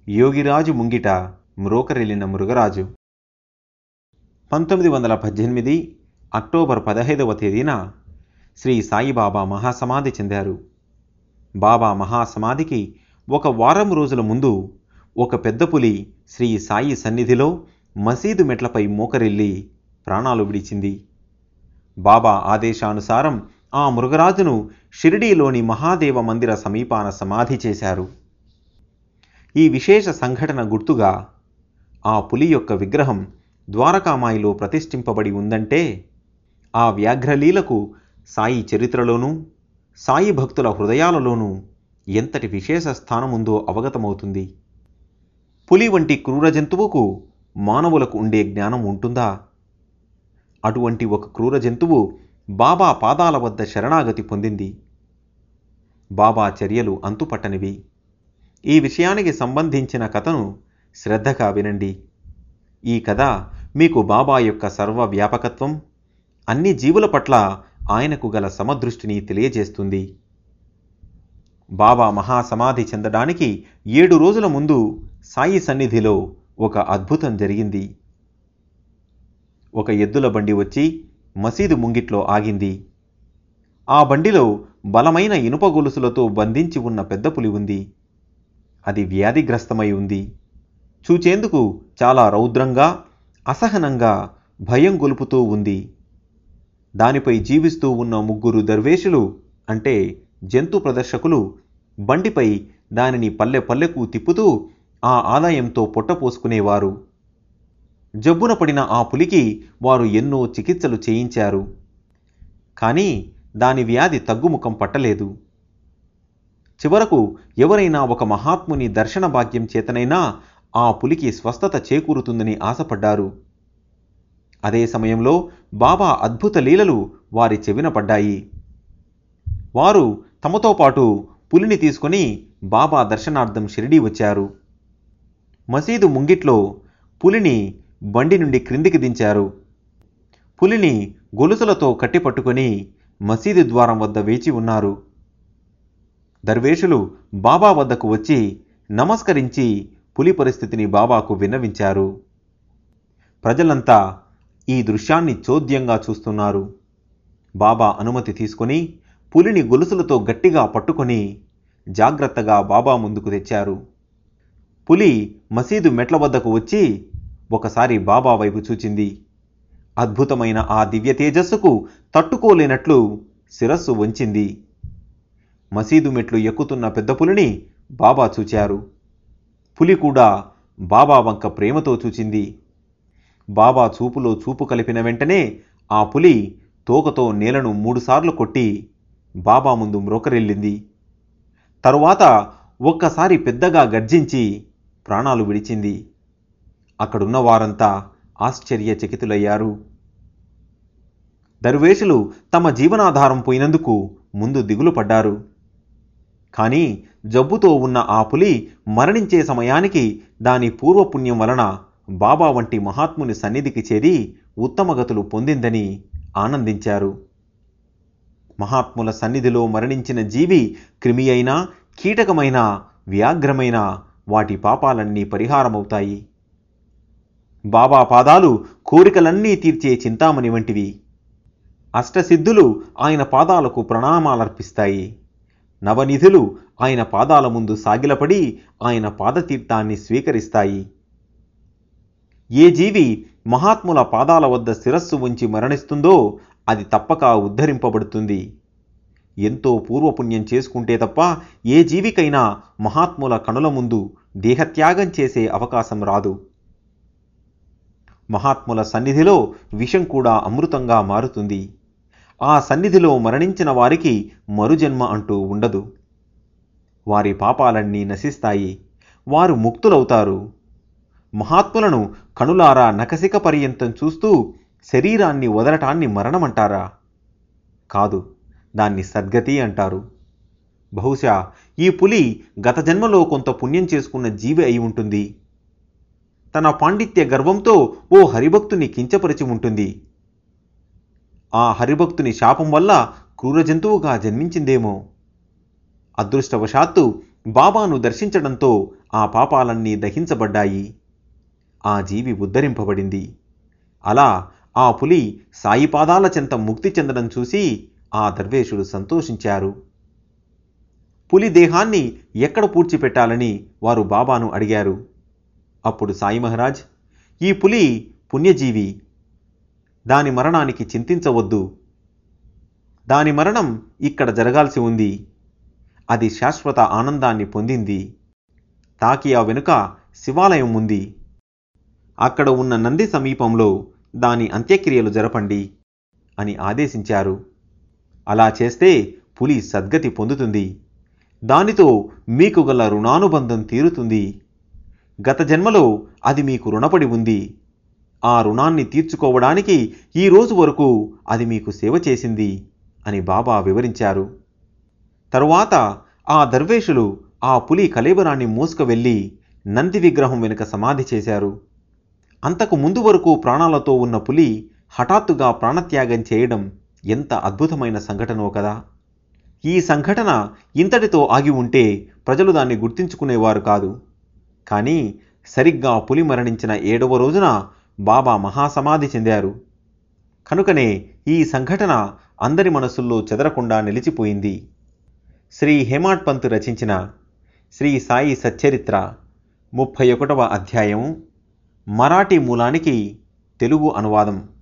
యోగిరాజు ముంగిట మ్రోకరెళ్లిన మృగరాజు పంతొమ్మిది వందల పద్దెనిమిది అక్టోబర్ పదహైదవ తేదీన శ్రీ సాయిబాబా మహాసమాధి చెందారు బాబా మహాసమాధికి ఒక వారం రోజుల ముందు ఒక పెద్ద పులి శ్రీ సాయి సన్నిధిలో మసీదు మెట్లపై మోకరిల్లి ప్రాణాలు విడిచింది బాబా ఆదేశానుసారం ఆ మృగరాజును షిరిడీలోని మహాదేవ మందిర సమీపాన సమాధి చేశారు ఈ విశేష సంఘటన గుర్తుగా ఆ పులి యొక్క విగ్రహం ద్వారకామాయిలో ప్రతిష్ఠింపబడి ఉందంటే ఆ వ్యాఘ్రలీలకు సాయి చరిత్రలోనూ సాయి భక్తుల హృదయాలలోనూ ఎంతటి విశేష స్థానముందో అవగతమవుతుంది పులి వంటి క్రూర జంతువుకు మానవులకు ఉండే జ్ఞానం ఉంటుందా అటువంటి ఒక క్రూర జంతువు బాబా పాదాల వద్ద శరణాగతి పొందింది బాబా చర్యలు అంతుపట్టనివి ఈ విషయానికి సంబంధించిన కథను శ్రద్ధగా వినండి ఈ కథ మీకు బాబా యొక్క సర్వ వ్యాపకత్వం అన్ని జీవుల పట్ల ఆయనకు గల సమదృష్టిని తెలియజేస్తుంది బాబా మహాసమాధి చెందడానికి ఏడు రోజుల ముందు సాయి సన్నిధిలో ఒక అద్భుతం జరిగింది ఒక ఎద్దుల బండి వచ్చి మసీదు ముంగిట్లో ఆగింది ఆ బండిలో బలమైన ఇనుప గొలుసులతో బంధించి ఉన్న పెద్ద పులి ఉంది అది వ్యాధిగ్రస్తమై ఉంది చూచేందుకు చాలా రౌద్రంగా అసహనంగా భయం గొలుపుతూ ఉంది దానిపై జీవిస్తూ ఉన్న ముగ్గురు దర్వేషులు అంటే జంతు ప్రదర్శకులు బండిపై దానిని పల్లె పల్లెకు తిప్పుతూ ఆ ఆదాయంతో పొట్టపోసుకునేవారు జబ్బున పడిన ఆ పులికి వారు ఎన్నో చికిత్సలు చేయించారు కానీ దాని వ్యాధి తగ్గుముఖం పట్టలేదు చివరకు ఎవరైనా ఒక మహాత్ముని దర్శన భాగ్యం చేతనైనా ఆ పులికి స్వస్థత చేకూరుతుందని ఆశపడ్డారు అదే సమయంలో బాబా అద్భుత లీలలు వారి చెవిన పడ్డాయి వారు తమతో పాటు పులిని తీసుకొని బాబా దర్శనార్థం షిరిడీ వచ్చారు మసీదు ముంగిట్లో పులిని బండి నుండి క్రిందికి దించారు పులిని గొలుసులతో కట్టిపట్టుకొని మసీదు ద్వారం వద్ద వేచి ఉన్నారు దర్వేషులు బాబా వద్దకు వచ్చి నమస్కరించి పులి పరిస్థితిని బాబాకు విన్నవించారు ప్రజలంతా ఈ దృశ్యాన్ని చోద్యంగా చూస్తున్నారు బాబా అనుమతి తీసుకొని పులిని గొలుసులతో గట్టిగా పట్టుకొని జాగ్రత్తగా బాబా ముందుకు తెచ్చారు పులి మసీదు మెట్ల వద్దకు వచ్చి ఒకసారి బాబా వైపు చూచింది అద్భుతమైన ఆ దివ్య తేజస్సుకు తట్టుకోలేనట్లు శిరస్సు వంచింది మసీదు మెట్లు ఎక్కుతున్న పెద్ద పులిని బాబా చూచారు పులి కూడా బాబా వంక ప్రేమతో చూచింది బాబా చూపులో చూపు కలిపిన వెంటనే ఆ పులి తోకతో నేలను మూడుసార్లు కొట్టి బాబా ముందు మ్రోకరెళ్ళింది తరువాత ఒక్కసారి పెద్దగా గర్జించి ప్రాణాలు విడిచింది అక్కడున్న వారంతా ఆశ్చర్యచకితులయ్యారు దర్వేషులు తమ జీవనాధారం పోయినందుకు ముందు దిగులు పడ్డారు కానీ జబ్బుతో ఉన్న ఆ పులి మరణించే సమయానికి దాని పూర్వపుణ్యం వలన బాబా వంటి మహాత్ముని సన్నిధికి చేరి ఉత్తమగతులు పొందిందని ఆనందించారు మహాత్ముల సన్నిధిలో మరణించిన జీవి క్రిమి అయినా కీటకమైన వ్యాఘ్రమైన వాటి పాపాలన్నీ పరిహారమవుతాయి బాబా పాదాలు కోరికలన్నీ తీర్చే చింతామణి వంటివి అష్టసిద్ధులు ఆయన పాదాలకు ప్రణామాలర్పిస్తాయి నవనిధులు ఆయన పాదాల ముందు సాగిలపడి ఆయన పాదతీర్థాన్ని స్వీకరిస్తాయి ఏ జీవి మహాత్ముల పాదాల వద్ద శిరస్సు ఉంచి మరణిస్తుందో అది తప్పక ఉద్ధరింపబడుతుంది ఎంతో పూర్వపుణ్యం చేసుకుంటే తప్ప ఏ జీవికైనా మహాత్ముల కనుల ముందు దేహత్యాగం చేసే అవకాశం రాదు మహాత్ముల సన్నిధిలో విషం కూడా అమృతంగా మారుతుంది ఆ సన్నిధిలో మరణించిన వారికి మరుజన్మ అంటూ ఉండదు వారి పాపాలన్నీ నశిస్తాయి వారు ముక్తులవుతారు మహాత్ములను కనులారా నకసిక పర్యంతం చూస్తూ శరీరాన్ని వదలటాన్ని మరణమంటారా కాదు దాన్ని సద్గతి అంటారు బహుశా ఈ పులి గత జన్మలో కొంత పుణ్యం చేసుకున్న జీవి అయి ఉంటుంది తన పాండిత్య గర్వంతో ఓ హరిభక్తుని కించపరిచి ఉంటుంది ఆ హరిభక్తుని శాపం వల్ల క్రూర జంతువుగా జన్మించిందేమో అదృష్టవశాత్తు బాబాను దర్శించడంతో ఆ పాపాలన్నీ దహించబడ్డాయి ఆ జీవి ఉద్ధరింపబడింది అలా ఆ పులి సాయి పాదాల చెంత ముక్తి చెందడం చూసి ఆ దర్వేషుడు సంతోషించారు పులి దేహాన్ని ఎక్కడ పూడ్చిపెట్టాలని వారు బాబాను అడిగారు అప్పుడు సాయి మహారాజ్ ఈ పులి పుణ్యజీవి దాని మరణానికి చింతించవద్దు దాని మరణం ఇక్కడ జరగాల్సి ఉంది అది శాశ్వత ఆనందాన్ని పొందింది తాకియా వెనుక శివాలయం ఉంది అక్కడ ఉన్న నంది సమీపంలో దాని అంత్యక్రియలు జరపండి అని ఆదేశించారు అలా చేస్తే పులి సద్గతి పొందుతుంది దానితో మీకు గల రుణానుబంధం తీరుతుంది గత జన్మలో అది మీకు రుణపడి ఉంది ఆ రుణాన్ని తీర్చుకోవడానికి ఈ రోజు వరకు అది మీకు సేవ చేసింది అని బాబా వివరించారు తరువాత ఆ దర్వేషులు ఆ పులి కలేబరాన్ని మోసుకువెళ్ళి నంది విగ్రహం వెనుక సమాధి చేశారు అంతకు ముందు వరకు ప్రాణాలతో ఉన్న పులి హఠాత్తుగా ప్రాణత్యాగం చేయడం ఎంత అద్భుతమైన సంఘటనో కదా ఈ సంఘటన ఇంతటితో ఆగి ఉంటే ప్రజలు దాన్ని గుర్తించుకునేవారు కాదు కానీ సరిగ్గా పులి మరణించిన ఏడవ రోజున బాబా మహాసమాధి చెందారు కనుకనే ఈ సంఘటన అందరి మనసుల్లో చెదరకుండా నిలిచిపోయింది శ్రీ హేమాడ్ పంత్ రచించిన శ్రీ సాయి సచ్చరిత్ర ముప్పై ఒకటవ అధ్యాయం మరాఠీ మూలానికి తెలుగు అనువాదం